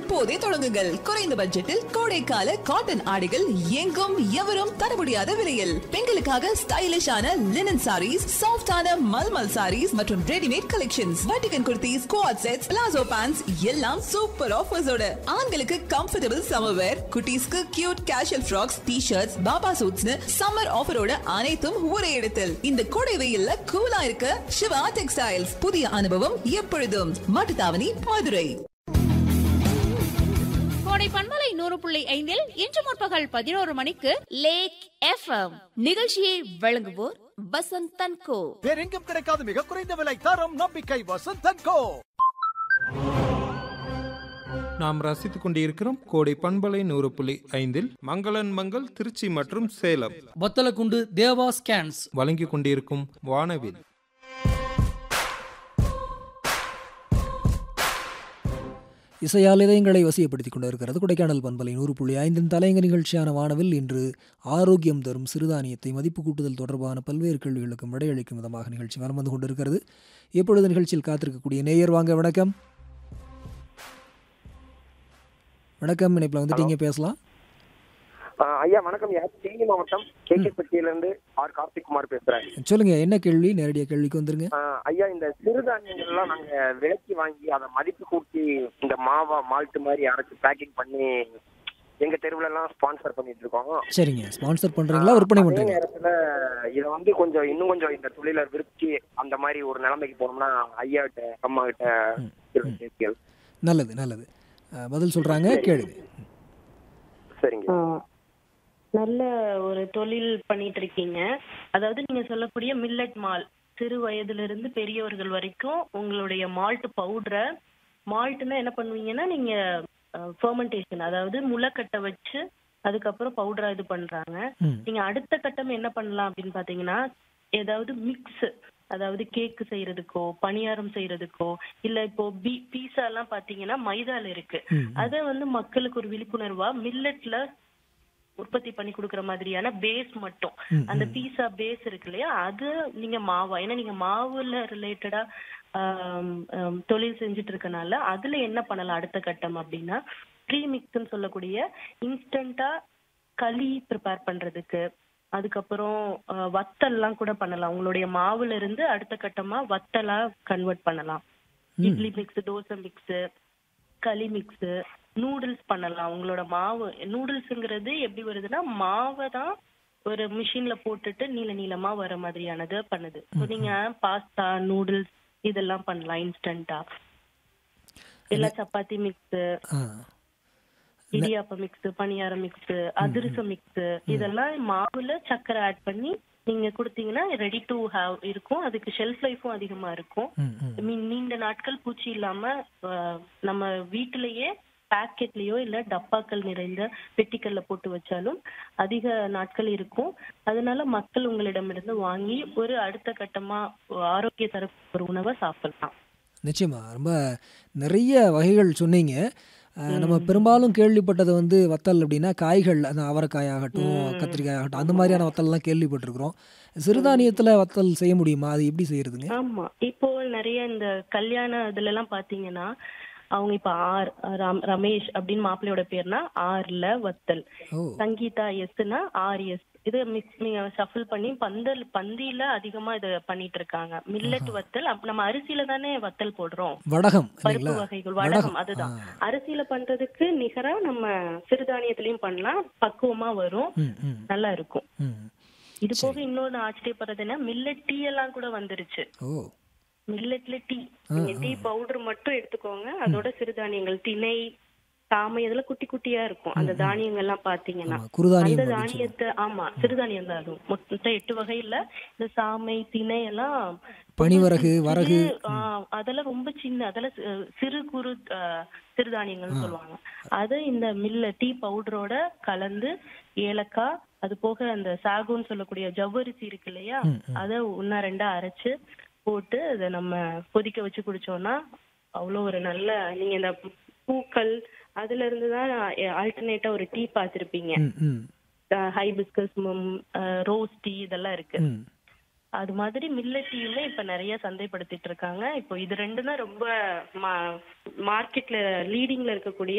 இப்போதே தொடங்குங்கள் குறைந்த பட்ஜெட்டில் கோடைக்கால காட்டன் ஆடைகள் எங்கும் எவரும் தர முடியாத விலையில் பெண்களுக்காக ஸ்டைலிஷான லினன் சாரீஸ் சாஃப்டான மல்மல் சாரீஸ் மற்றும் ரெடிமேட் கலெக்ஷன்ஸ் வட்டிகன் குர்த்திஸ் குவாட் செட்ஸ் பிளாசோ பேண்ட்ஸ் எல்லாம் சூப்பர் ஆஃபர்ஸோட ஆண்களுக்கு கம்ஃபர்டபுள் சம்மர் வேர் குட்டீஸ்க்கு cute casual frocks T shirts பாபா சூட்ஸ்னு சம்மர் ஆஃபரோட அனைத்தும் ஒரே இடத்தில் இந்த கோடை வெயில்ல கூலா இருக்க சிவா டெக்ஸ்டைல்ஸ் புதிய அனுபவம் எப்பொழுதும் மாட்டுத்தாவணி மதுரை கோடை பண்பலை நூறு புள்ளி ஐந்தில் இன்று முற்பகல் பதினோரு மணிக்கு லேக் எஃப்எம் நிகழ்ச்சியை வழங்குவோர் வசந்த் தன்கோ வேறெங்கும் கிடைக்காத மிக குறைந்த விலை தரம் நம்பிக்கை வசந்தன் கோ நாம் ரசித்துக் கொண்டிருக்கிறோம் கோடை பண்பலை நூறு புள்ளி ஐந்தில் மங்களன் மங்கள் திருச்சி மற்றும் சேலம் வத்தலக்குண்டு தேவா ஸ்கேன்ஸ் வழங்கிக் கொண்டிருக்கும் வானவில் இசையால் இதயங்களை வசியப்படுத்திக் கொண்டிருக்கிறது கொடைக்கானல் பண்பலை நூறு புள்ளி ஐந்தின் தலையங்க நிகழ்ச்சியான வானவில் இன்று ஆரோக்கியம் தரும் சிறுதானியத்தை மதிப்பு கூட்டுதல் தொடர்பான பல்வேறு கேள்விகளுக்கும் விடையளிக்கும் விதமாக நிகழ்ச்சி வலம் வந்து கொண்டிருக்கிறது இப்பொழுது நிகழ்ச்சியில் காத்திருக்கக்கூடிய நேயர் வாங்க வணக்கம் வணக்கம் இணைப்பில் வந்துட்டீங்க பேசலாம் ஆ, ஐயா வணக்கம் யார் தேனி மாவட்டம் கேகேப்பட்டியிலிருந்து ஆர் கார்த்திக்குமார் பேசுறேன் சொல்லுங்க என்ன கேள்வி நேரடியாக கேள்விக்கு வந்துருங்க ஆ, ஐயா இந்த சிறுதானியங்கள்லாம் நாங்க விலைக்கு வாங்கி அதை மதிப்பு கூட்டி இந்த மாவா மால்ட் மாதிரி அரைச்சு பேக்கிங் பண்ணி எங்க தெருவுல எல்லாம் ஸ்பான்சர் பண்ணிட்டு இருக்கோம் சரிங்க ஸ்பான்சர் பண்றீங்களா விற்பனை அதே பண்றீங்க நேரத்துல இதை வந்து கொஞ்சம் இன்னும் கொஞ்சம் இந்த தொழில விருத்தி அந்த மாதிரி ஒரு நிலைமைக்கு போனோம்னா ஐயா கிட்ட அம்மா கிட்ட சில கேள்விகள். நல்லது நல்லது அஹ், பதில் சொல்றாங்க கேளுங்க சரிங்க ஆ, நல்ல ஒரு தொழில் பண்ணிட்டு இருக்கீங்க அதாவது நீங்க சொல்லக்கூடிய மில்லட் மால் சிறு வயதுல இருந்து பெரியவர்கள் வரைக்கும் உங்களுடைய மால்ட் பவுடரை மால்ட்னா என்ன பண்ணுவீங்கன்னா நீங்க ஃபெர்மெண்டேஷன் அதாவது முளைக்கட்டை வச்சு அதுக்கப்புறம் பவுடரா இது பண்றாங்க ம். நீங்க அடுத்த கட்டம் என்ன பண்ணலாம் அப்படின்னு பாத்தீங்கன்னா ஏதாவது மிக்ஸ் அதாவது கேக்கு செய்யறதுக்கோ பணியாரம் செய்யறதுக்கோ இல்ல இப்போ பீ பீஸா எல்லாம் பாத்தீங்கன்னா மைதால இருக்கு ம், ம். அத வந்து மக்களுக்கு ஒரு விழிப்புணர்வா மில்லட்ல உற்பத்தி பண்ணி கொடுக்கற மாதிரியான பேஸ் மட்டும் ம், அந்த ம். பீஸா பேஸ் இருக்கு இல்லையா அது நீங்க மாவா ஏன்னா நீங்க மாவுல ரிலேட்டடா தொழில் செஞ்சுட்டு இருக்கனால அதுல என்ன பண்ணலாம் அடுத்த கட்டம் அப்படின்னா ப்ரீ மிக்ஸ்ன்னு சொல்லக்கூடிய இன்ஸ்டன்டா களி ப்ரிப்பேர் பண்றதுக்கு அதுக்கப்புறம் அஹ், வத்தல்லாம் கூட பண்ணலாம் உங்களுடைய மாவுல இருந்து அடுத்த கட்டமா வத்தலா கன்வெர்ட் பண்ணலாம் இட்லி மிக்ஸ் தோசை மிக்ஸ் களி மிக்ஸ் நூடுல்ஸ் பண்ணலாம் உங்களோட மாவு நூடுல்ஸ்ங்கிறது எப்படி வருதுன்னா மாவை தான் ஒரு மிஷின்ல போட்டுட்டு நீல நீளமா வர மாதிரியானது பண்ணுது So நீங்க பாஸ்தா நூடுல்ஸ் இதெல்லாம் பண்ணலாம் இன்ஸ்டன்டா இல்ல சப்பாத்தி மிக்ஸ் ஆ இடியாப்ப மிக்ஸ் பணியார மிக்ஸ் அதிரசம் மிக்ஸ் இதெல்லாம் மாவுல சக்கரை ஆட் பண்ணி நீங்க கொடுத்தீங்கன்னா ரெடி டு ஹாவ் இருக்கும் அதுக்கு ஷெல்ஃப் லைஃபும் அதிகமா இருக்கும் ம், ம். I mean, நீண்ட நாட்கள் பூச்சி இல்லாம அஹ், நம்ம வீட்டிலேயே பாக்கெட்லயோ இல்ல டப்பாக்கள் நிறைந்த பெட்டிக்கல்ல போட்டு வச்சாலும் அதிக நாட்கள் இருக்கும் அதனால மக்கள் உங்களிடமிருந்து வாங்கி ஒரு அடுத்த கட்டமா ஆரோக்கிய தர ஒரு உணவை சாப்பிடலாம் நிச்சயமா ரொம்ப நிறைய வகைகள் சொன்னீங்க அஹ், நம்ம பெரும்பாலும் கேள்விப்பட்டது வந்து வத்தல் அப்படின்னா காய்கள் அந்த அவரைக்காய் ஆகட்டும் கத்திரிக்காய் ஆகட்டும் அந்த மாதிரியான வத்தல்லாம் கேள்விப்பட்டிருக்கிறோம் சிறுதானியத்தில் வத்தல் செய்ய முடியுமா அது எப்படி செய்யறதுங்க ஆமா இப்போ நிறைய இந்த கல்யாண இதுல எல்லாம் பாத்தீங்கன்னா அவங்க இப்ப ஆர் ராம் ரமேஷ் அப்படின்னு மாப்பிள்ளையோட பேர்னா ஆர்ல வத்தல் ஓ சங்கீதா எஸ்னா ஆர் எஸ் இது மிக்ஸ் நீங்க ஷஃபிள் பண்ணி பந்தல் பந்தியில அதிகமா இத பண்ணிட்டு இருக்காங்க மில்லட் வத்தல் அப்- நம்ம அரிசியில தானே வத்தல் போடுறோம் வடகம் பருப்பு இல்லைங்களா வகைகள் வடகம் அதுதான் ஆ. அரிசியில பண்றதுக்கு நிகரா நம்ம சிறுதானியத்திலயும் பண்ணலாம் பக்குவமா வரும் ம் ம் நல்லா இருக்கும் ம் இது போக இன்னொன்னு ஆச்சரியப்படுறதுன்னா மில்லட் டீ எல்லாம் கூட வந்துருச்சு ஓ மில்லட்ல டீ நீங்க டீ பவுடர் மட்டும் எடுத்துக்கோங்க அதோட சிறுதானியங்கள் திணை சாமை இதெல்லாம் குட்டி குட்டியா இருக்கும் அந்த தானியங்கள் எல்லாம் பாத்தீங்கன்னா ஆமா, குறுதானியம் அந்த அப்படின்னு தானியத்தை ஆமா சிறுதானியம் தான் அதுவும் மொத்தம் எட்டு வகையில இந்த சாமை திணை எல்லாம் பனிவரகு, சிறு- வரகு. ஆ, அதெல்லாம் ரொம்ப சின்ன அதெல்லாம் சி- சிறு குறு ஆ, சிறுதானியங்கள்னு சொல்லுவாங்க அதை இந்த மில்ல டீ பவுடரோட கலந்து ஏலக்காய் அது போக அந்த சாகுன்னு சொல்லக்கூடிய ஜவ்வரிசி இருக்கு இல்லையா அதை ஒன்னா ரெண்டா அரைச்சு போட்டு அதை நம்ம கொதிக்க வச்சு குடிச்சோம்னா அவ்வளோ ஒரு நல்ல நீங்க இந்த பூக்கள் அதுல இருந்து தான் ஆல்டர்னேட்டா ஒரு டீ பார்த்திருப்பீங்க ம் ம் ஹைபிஸ்கஸ் ரோஸ் டீ இதெல்லாம் இருக்கு ம் அது மாதிரி மில்லட் டீயுமே இப்ப நிறைய சந்தைப்படுத்திட்டு இருக்காங்க இப்போ இது ரெண்டு தான் ரொம்ப மார்க்கெட்ல லீடிங்ல இருக்கக்கூடிய